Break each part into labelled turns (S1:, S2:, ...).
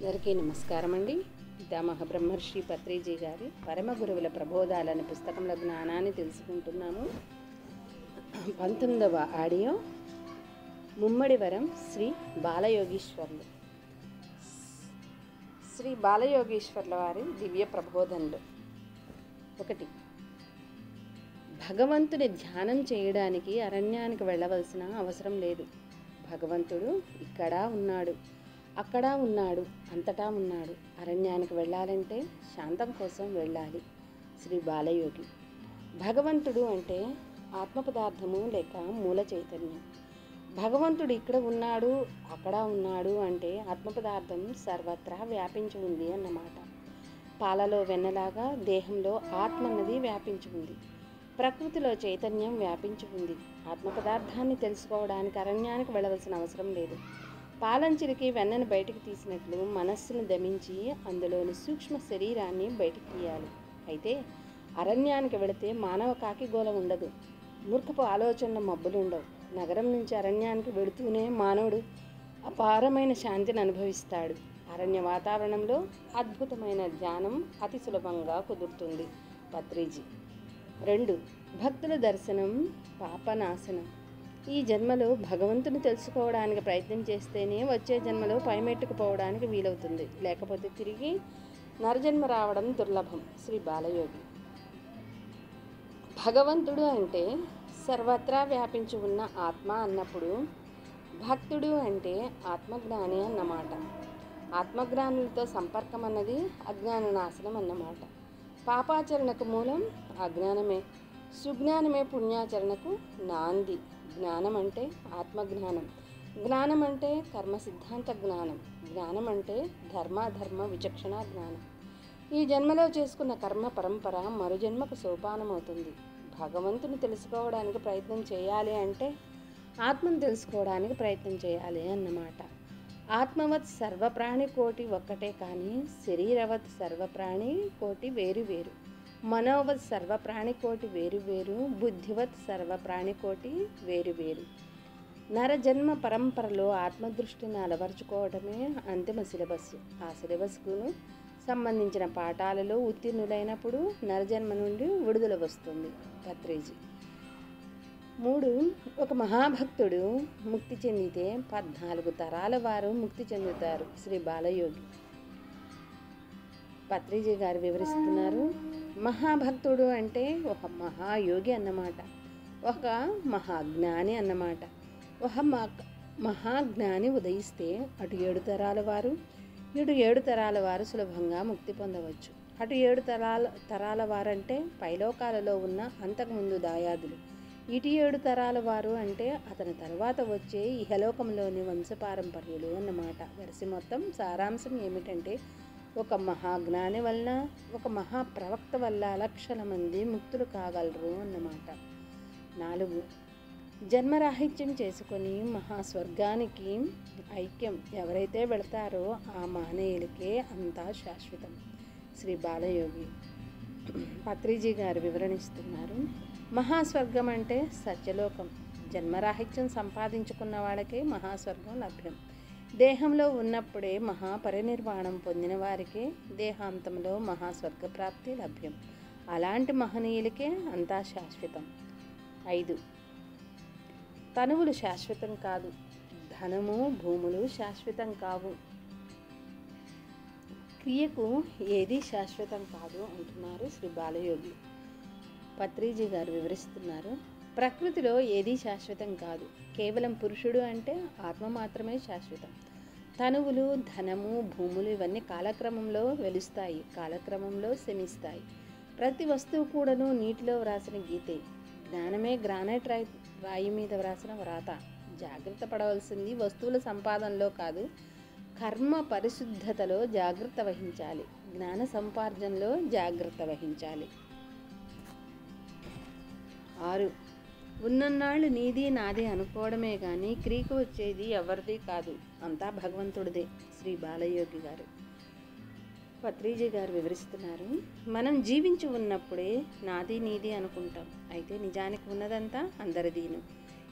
S1: అందరికీ నమస్కారం అండి పితామహ బ్రహ్మర్షి పత్రిజీ గారి పరమ గురువుల ప్రబోధాలనే పుస్తకంలో జ్ఞానాన్ని తెలుసుకుంటున్నాము పంతొమ్మిదవ ఆడియో ముమ్మడి వరం శ్రీ బాలయోగీశ్వర్లు శ్రీ బాలయోగీశ్వర్ల వారి దివ్య ప్రబోధనలు ఒకటి భగవంతుని ధ్యానం చేయడానికి అరణ్యానికి వెళ్ళవలసిన అవసరం లేదు భగవంతుడు ఇక్కడ ఉన్నాడు అక్కడ ఉన్నాడు అంతటా ఉన్నాడు అరణ్యానికి వెళ్ళాలంటే శాంతం కోసం వెళ్ళాలి శ్రీ బాలయోగి భగవంతుడు అంటే ఆత్మ పదార్థము లేక మూల చైతన్యం భగవంతుడు ఇక్కడ ఉన్నాడు అక్కడ ఉన్నాడు అంటే ఆత్మ పదార్థం సర్వత్రా వ్యాపించి ఉంది అన్నమాట పాలలో వెన్నలాగా దేహంలో ఆత్మ అన్నది వ్యాపించి ఉంది ప్రకృతిలో చైతన్యం వ్యాపించి ఉంది ఆత్మ పదార్థాన్ని తెలుసుకోవడానికి అరణ్యానికి వెళ్ళవలసిన అవసరం లేదు పాలంచిరికి వెన్నను బయటికి తీసినట్లు మనస్సును దమించి అందులోని సూక్ష్మ శరీరాన్ని బయటికి తీయాలి అయితే అరణ్యానికి వెళితే మానవ కాకి గోల ఉండదు మూర్ఖపు ఆలోచనల మబ్బులు ఉండవు నగరం నుంచి అరణ్యానికి వెళుతూనే మానవుడు అపారమైన శాంతిని అనుభవిస్తాడు అరణ్య వాతావరణంలో అద్భుతమైన ధ్యానం అతి సులభంగా కుదురుతుంది పత్రిజీ రెండు భక్తుల దర్శనం పాపనాశనం ఈ జన్మలో భగవంతుని తెలుసుకోవడానికి ప్రయత్నం చేస్తేనే వచ్చే జన్మలో పైమెట్టుకు పోవడానికి వీలవుతుంది లేకపోతే తిరిగి నరజన్మ రావడం దుర్లభం శ్రీ బాలయోగి భగవంతుడు అంటే సర్వత్రా వ్యాపించి ఉన్న ఆత్మ అన్నప్పుడు భక్తుడు అంటే ఆత్మజ్ఞాని అన్నమాట ఆత్మజ్ఞానులతో సంపర్కం అన్నది అజ్ఞాన నాశనం అన్నమాట పాపాచరణకు మూలం అజ్ఞానమే సుజ్ఞానమే పుణ్యాచరణకు నాంది జ్ఞానం అంటే ఆత్మజ్ఞానం జ్ఞానం అంటే కర్మ సిద్ధాంత జ్ఞానం జ్ఞానం అంటే ధర్మాధర్మ విచక్షణ జ్ఞానం ఈ జన్మలో చేసుకున్న కర్మ పరంపర మరు జన్మకు సోపానమవుతుంది భగవంతుని తెలుసుకోవడానికి ప్రయత్నం చేయాలి అంటే ఆత్మను తెలుసుకోవడానికి ప్రయత్నం చేయాలి అన్నమాట ఆత్మవత్ సర్వప్రాణి కోటి ఒక్కటే కానీ శరీరవత్ సర్వప్రాణి కోటి వేరు వేరు మనోవత్ సర్వప్రాణి కోటి వేరు వేరు బుద్ధివత్ సర్వప్రాణి కోటి వేరు వేరు నరజన్మ పరంపరలో ఆత్మదృష్టిని అలవరుచుకోవడమే అంతిమ సిలబస్ ఆ సిలబస్కు సంబంధించిన పాఠాలలో ఉత్తీర్ణులైనప్పుడు నరజన్మ నుండి విడుదల వస్తుంది పత్రేజీ మూడు ఒక మహాభక్తుడు ముక్తి చెందితే పద్నాలుగు తరాల వారు ముక్తి చెందుతారు శ్రీ బాలయోగి పత్రిజీ గారు వివరిస్తున్నారు మహాభక్తుడు అంటే ఒక మహాయోగి అన్నమాట ఒక మహాజ్ఞాని అన్నమాట ఒక మహాజ్ఞాని ఉదయిస్తే అటు ఏడు తరాల వారు ఇటు ఏడు తరాల వారు సులభంగా ముక్తి పొందవచ్చు అటు ఏడు తరాల తరాల వారంటే పైలోకాలలో ఉన్న అంతకుముందు దాయాదులు ఇటు ఏడు తరాల వారు అంటే అతని తర్వాత వచ్చే ఇహలోకంలోని వంశపారంపర్యులు అన్నమాట వెరసి మొత్తం సారాంశం ఏమిటంటే ఒక మహాజ్ఞాని వలన ఒక మహాప్రవక్త వల్ల లక్షల మంది ముక్తులు కాగలరు అన్నమాట నాలుగు జన్మరాహిత్యం చేసుకొని మహాస్వర్గానికి ఐక్యం ఎవరైతే వెళతారో ఆ మానేయులకే అంతా శాశ్వతం శ్రీ బాలయోగి పత్రిజీ గారు వివరణిస్తున్నారు మహాస్వర్గం అంటే సత్యలోకం జన్మరాహిత్యం సంపాదించుకున్న వాళ్ళకే మహాస్వర్గం లభ్యం దేహంలో ఉన్నప్పుడే మహాపరినిర్వాణం పొందిన వారికే దేహాంతంలో మహాస్వర్గ ప్రాప్తి లభ్యం అలాంటి మహనీయులకే అంతా శాశ్వతం ఐదు తనువులు శాశ్వతం కాదు ధనము భూములు శాశ్వతం కావు క్రియకు ఏది శాశ్వతం కాదు అంటున్నారు శ్రీ బాలయోగి పత్రిజీ గారు వివరిస్తున్నారు ప్రకృతిలో ఏదీ శాశ్వతం కాదు కేవలం పురుషుడు అంటే ఆత్మ మాత్రమే శాశ్వతం తనువులు ధనము భూములు ఇవన్నీ కాలక్రమంలో వెలుస్తాయి కాలక్రమంలో శమిస్తాయి ప్రతి వస్తువు కూడాను నీటిలో వ్రాసిన గీతే జ్ఞానమే గ్రానైట్ రాయి రాయి మీద వ్రాసిన వ్రాత జాగ్రత్త పడవలసింది వస్తువుల సంపాదనలో కాదు కర్మ పరిశుద్ధతలో జాగ్రత్త వహించాలి జ్ఞాన సంపార్జనలో జాగ్రత్త వహించాలి ఆరు ఉన్నన్నాళ్ళు నీది నాది అనుకోవడమే కానీ క్రీకు వచ్చేది ఎవరిది కాదు అంతా భగవంతుడిదే శ్రీ బాలయోగి గారు పత్రిజీ గారు వివరిస్తున్నారు మనం జీవించి ఉన్నప్పుడే నాది నీది అనుకుంటాం అయితే నిజానికి ఉన్నదంతా అందరిదీను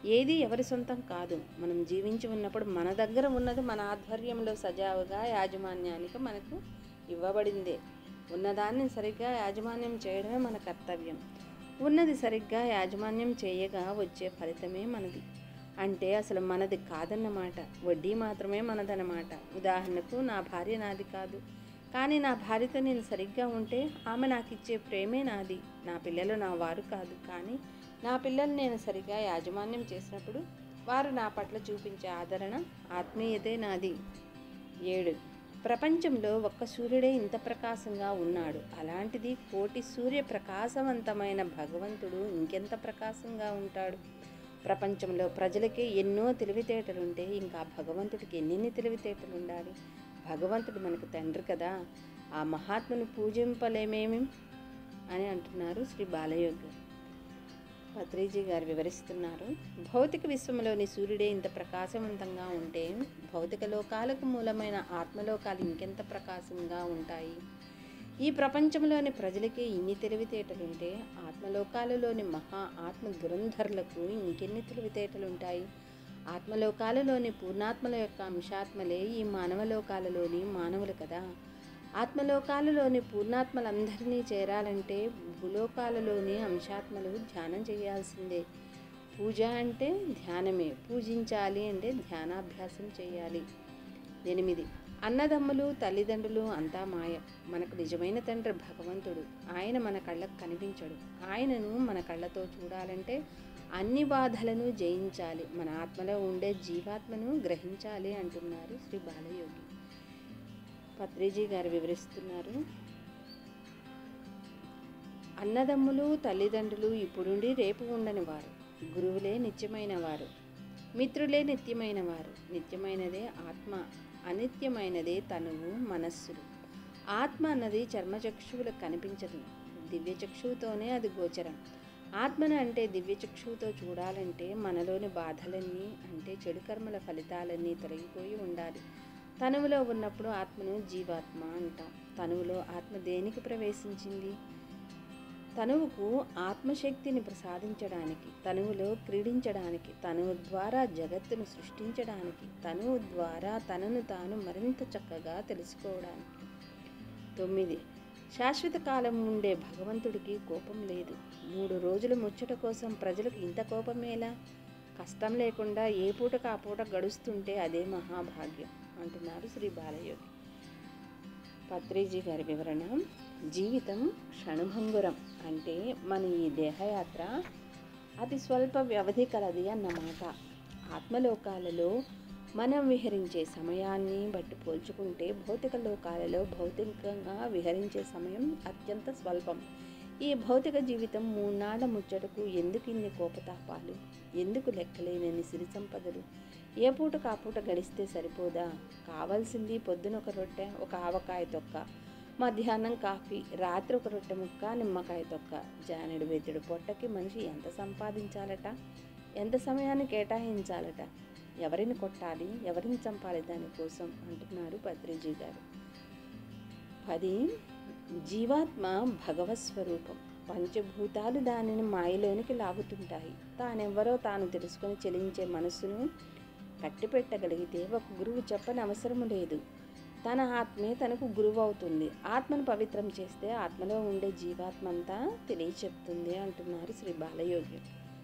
S1: ఏది ఎవరి సొంతం కాదు మనం జీవించి ఉన్నప్పుడు మన దగ్గర ఉన్నది మన ఆధ్వర్యంలో సజావుగా యాజమాన్యానికి మనకు ఇవ్వబడిందే ఉన్నదాన్ని సరిగ్గా యాజమాన్యం చేయడమే మన కర్తవ్యం ఉన్నది సరిగ్గా యాజమాన్యం చేయగా వచ్చే ఫలితమే మనది అంటే అసలు మనది కాదన్నమాట వడ్డీ మాత్రమే మనదన్నమాట ఉదాహరణకు నా భార్య నాది కాదు కానీ నా భార్యతో నేను సరిగ్గా ఉంటే ఆమె నాకు ఇచ్చే ప్రేమే నాది నా పిల్లలు నా వారు కాదు కానీ నా పిల్లలు నేను సరిగ్గా యాజమాన్యం చేసినప్పుడు వారు నా పట్ల చూపించే ఆదరణ ఆత్మీయతే నాది ఏడు ప్రపంచంలో ఒక్క సూర్యుడే ఇంత ప్రకాశంగా ఉన్నాడు అలాంటిది కోటి సూర్య ప్రకాశవంతమైన భగవంతుడు ఇంకెంత ప్రకాశంగా ఉంటాడు ప్రపంచంలో ప్రజలకి ఎన్నో తెలివితేటలుంటే ఇంకా భగవంతుడికి ఎన్నెన్ని తెలివితేటలు ఉండాలి భగవంతుడు మనకు తండ్రి కదా ఆ మహాత్ముని పూజింపలేమేమి అని అంటున్నారు శ్రీ బాలయోగి పత్రిజీ గారు వివరిస్తున్నారు భౌతిక విశ్వంలోని సూర్యుడే ఇంత ప్రకాశవంతంగా ఉంటే భౌతిక లోకాలకు మూలమైన ఆత్మలోకాలు ఇంకెంత ప్రకాశంగా ఉంటాయి ఈ ప్రపంచంలోని ప్రజలకే ఇన్ని తెలివితేటలుంటే ఆత్మలోకాలలోని మహా ఆత్మ దురంధరులకు ఇంకెన్ని తెలివితేటలుంటాయి ఆత్మలోకాలలోని పూర్ణాత్మల యొక్క అంశాత్మలే ఈ మానవలోకాలలోని మానవులు కదా ఆత్మలోకాలలోని పూర్ణాత్మలందరినీ చేరాలంటే భూలోకాలలోని అంశాత్మలు ధ్యానం చేయాల్సిందే పూజ అంటే ధ్యానమే పూజించాలి అంటే ధ్యానాభ్యాసం చేయాలి ఎనిమిది అన్నదమ్ములు తల్లిదండ్రులు అంతా మాయ మనకు నిజమైన తండ్రి భగవంతుడు ఆయన మన కళ్ళకు కనిపించడు ఆయనను మన కళ్ళతో చూడాలంటే అన్ని బాధలను జయించాలి మన ఆత్మలో ఉండే జీవాత్మను గ్రహించాలి అంటున్నారు శ్రీ బాలయోగి పత్రిజీ గారు వివరిస్తున్నారు అన్నదమ్ములు తల్లిదండ్రులు ఇప్పుడుండి రేపు ఉండని వారు గురువులే నిత్యమైన వారు మిత్రులే నిత్యమైన వారు నిత్యమైనదే ఆత్మ అనిత్యమైనదే తనువు మనస్సులు ఆత్మ అన్నది చర్మచక్షువులకు కనిపించదు దివ్యచక్షువుతోనే అది గోచరం ఆత్మను అంటే దివ్యచక్షువుతో చూడాలంటే మనలోని బాధలన్నీ అంటే చెడు కర్మల ఫలితాలన్నీ తొలగిపోయి ఉండాలి తనువులో ఉన్నప్పుడు ఆత్మను జీవాత్మ అంటాం తనువులో ఆత్మ దేనికి ప్రవేశించింది తనువుకు ఆత్మశక్తిని ప్రసాదించడానికి తనువులో క్రీడించడానికి తనువు ద్వారా జగత్తును సృష్టించడానికి తనువు ద్వారా తనను తాను మరింత చక్కగా తెలుసుకోవడానికి తొమ్మిది శాశ్వత కాలం ఉండే భగవంతుడికి కోపం లేదు మూడు రోజుల ముచ్చట కోసం ప్రజలకు ఇంత కోపమేలా కష్టం లేకుండా ఏ పూటకు ఆ పూట గడుస్తుంటే అదే మహాభాగ్యం అంటున్నారు శ్రీ బాలయోగి పత్రిజీ గారి వివరణ జీవితం క్షణభంగురం అంటే మన ఈ దేహయాత్ర అతి స్వల్ప వ్యవధి కలది అన్నమాట ఆత్మలోకాలలో మనం విహరించే సమయాన్ని బట్టి పోల్చుకుంటే భౌతిక లోకాలలో భౌతికంగా విహరించే సమయం అత్యంత స్వల్పం ఈ భౌతిక జీవితం మూన్నాళ్ళ ముచ్చటకు ఎందుకు ఇన్ని కోపతాపాలు ఎందుకు లెక్కలేనని సిరి సంపదలు ఏ పూట కాపూట గడిస్తే సరిపోదా కావాల్సింది పొద్దున ఒక రొట్టె ఒక ఆవకాయ తొక్క మధ్యాహ్నం కాఫీ రాత్రి ఒక రొట్టె ముక్క నిమ్మకాయ తొక్క జానెడు వెతుడు పొట్టకి మనిషి ఎంత సంపాదించాలట ఎంత సమయాన్ని కేటాయించాలట ఎవరిని కొట్టాలి ఎవరిని చంపాలి దానికోసం అంటున్నారు పత్రిజీ గారు పది జీవాత్మ భగవత్ స్వరూపం పంచభూతాలు దానిని మాయలోనికి లాగుతుంటాయి తానెవ్వరో తాను తెలుసుకొని చెలించే మనస్సును కట్టిపెట్టగలిగితే ఒక గురువు చెప్పని అవసరం లేదు తన ఆత్మే తనకు గురువు అవుతుంది ఆత్మను పవిత్రం చేస్తే ఆత్మలో ఉండే జీవాత్మ అంతా తెలియచెప్తుంది అంటున్నారు శ్రీ బాలయోగి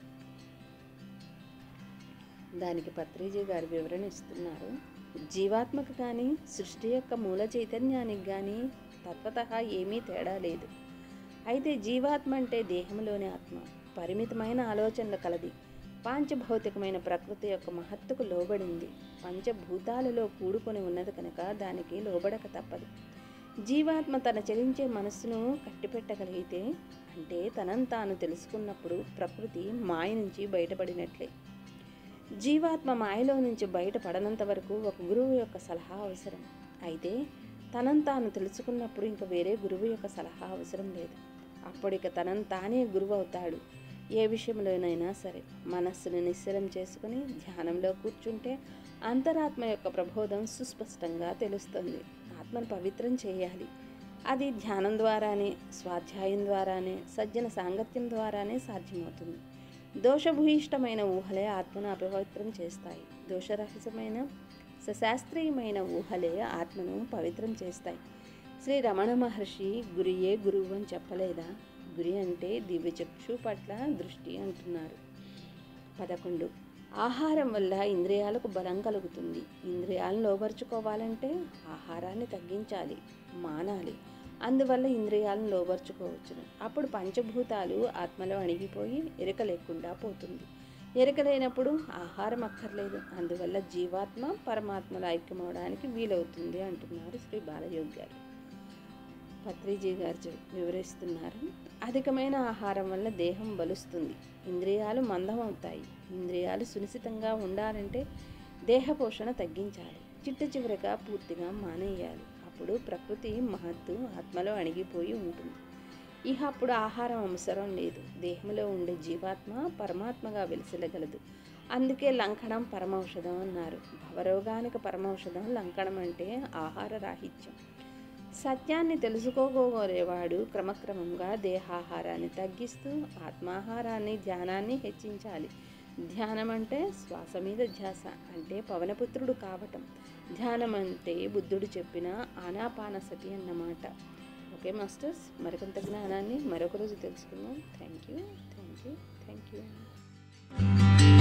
S1: దానికి పత్రిజీ గారు వివరణ ఇస్తున్నారు జీవాత్మకు కానీ సృష్టి యొక్క మూల చైతన్యానికి కానీ తత్వత ఏమీ తేడా లేదు అయితే జీవాత్మ అంటే దేహంలోని ఆత్మ పరిమితమైన ఆలోచనలు కలది పాంచభౌతికమైన ప్రకృతి యొక్క మహత్తుకు లోబడింది పంచభూతాలలో కూడుకొని ఉన్నది కనుక దానికి లోబడక తప్పదు జీవాత్మ తన చలించే మనస్సును కట్టిపెట్టగలిగితే అంటే తనను తాను తెలుసుకున్నప్పుడు ప్రకృతి మాయ నుంచి బయటపడినట్లే జీవాత్మ మాయలో నుంచి బయటపడనంత వరకు ఒక గురువు యొక్క సలహా అవసరం అయితే తనను తాను తెలుసుకున్నప్పుడు ఇంక వేరే గురువు యొక్క సలహా అవసరం లేదు అప్పుడిక తనను తానే గురువు అవుతాడు ఏ విషయంలోనైనా సరే మనస్సును నిశ్చలం చేసుకుని ధ్యానంలో కూర్చుంటే అంతరాత్మ యొక్క ప్రబోధం సుస్పష్టంగా తెలుస్తుంది ఆత్మను పవిత్రం చేయాలి అది ధ్యానం ద్వారానే స్వాధ్యాయం ద్వారానే సజ్జన సాంగత్యం ద్వారానే సాధ్యమవుతుంది దోషభూయిష్టమైన ఊహలే ఆత్మను అపవిత్రం చేస్తాయి దోషరహితమైన సశాస్త్రీయమైన ఊహలే ఆత్మను పవిత్రం చేస్తాయి శ్రీ రమణ మహర్షి గురియే గురువు అని చెప్పలేదా గురి అంటే దివ్యచక్షు పట్ల దృష్టి అంటున్నారు పదకొండు ఆహారం వల్ల ఇంద్రియాలకు బలం కలుగుతుంది ఇంద్రియాలను లోపరుచుకోవాలంటే ఆహారాన్ని తగ్గించాలి మానాలి అందువల్ల ఇంద్రియాలను లోపరుచుకోవచ్చును అప్పుడు పంచభూతాలు ఆత్మలో అణిగిపోయి ఎరుక లేకుండా పోతుంది ఎరుక లేనప్పుడు ఆహారం అక్కర్లేదు అందువల్ల జీవాత్మ పరమాత్మలో ఐక్యమవడానికి వీలవుతుంది అంటున్నారు శ్రీ బాలయోగి గారు పత్రిజీ గారు చెప్- వివరిస్తున్నారు అధికమైన ఆహారం వల్ల దేహం బలుస్తుంది ఇంద్రియాలు మందమవుతాయి ఇంద్రియాలు సునిశ్చితంగా ఉండాలంటే దేహ పోషణ తగ్గించాలి చిట్ట చివరగా పూర్తిగా మానేయాలి అప్పుడు ప్రకృతి మహత్తు ఆత్మలో అణిగిపోయి ఉంటుంది ఇహ అప్పుడు ఆహారం అవసరం లేదు దేహంలో ఉండే జీవాత్మ పరమాత్మగా వెలిసిలగలదు అందుకే లంకణం పరమౌషధం అన్నారు భవరోగానికి పరమౌషధం లంకణం అంటే ఆహార రాహిత్యం సత్యాన్ని తెలుసుకోగోరేవాడు క్రమక్రమంగా దేహాహారాన్ని తగ్గిస్తూ ఆత్మాహారాన్ని ధ్యానాన్ని హెచ్చించాలి ధ్యానం అంటే శ్వాస మీద ధ్యాస అంటే పవనపుత్రుడు కావటం ధ్యానం అంటే బుద్ధుడు చెప్పిన ఆనాపానసతి అన్నమాట ఓకే మాస్టర్స్ మరికొంత జ్ఞానాన్ని మరొక రోజు తెలుసుకుందాం thank you thank you thank you